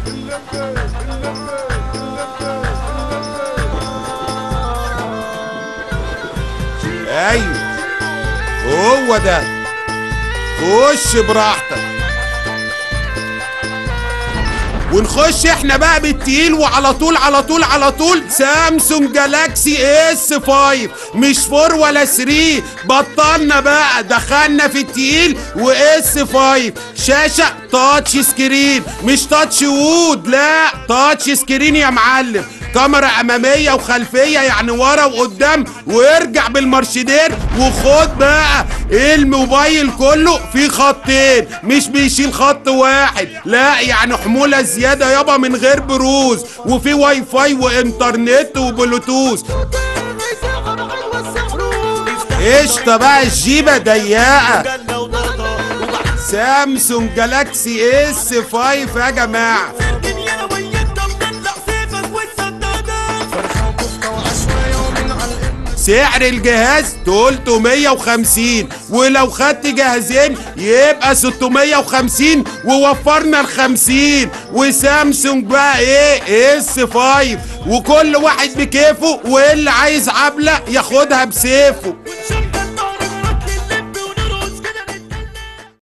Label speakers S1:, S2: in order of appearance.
S1: ايوه هو ده خش براحتك ونخش احنا بقى بالتقيل وعلى طول على طول على طول سامسونج جالاكسي اس 5 مش 4 ولا 3 بطلنا بقى دخلنا في التقيل واس 5 شاشة تاتش سكرين مش تاتش وود لا تاتش سكرين يا معلم كاميرا اماميه وخلفيه يعني ورا وقدام وارجع بالمارشدير وخد بقى الموبايل كله فيه خطين مش بيشيل خط واحد لا يعني حموله زياده يابا من غير بروز وفي واي فاي وانترنت وبلوتوث قشطه بقى الجيبه ضيقه سامسونج جالاكسي اس 5 يا جماعه سعر الجهاز 350 ولو خدت جهازين يبقى 650 ووفرنا ال 50 وسامسونج بقى ايه اس 5 وكل واحد بكيفه واللي عايز عبله ياخدها بسيفه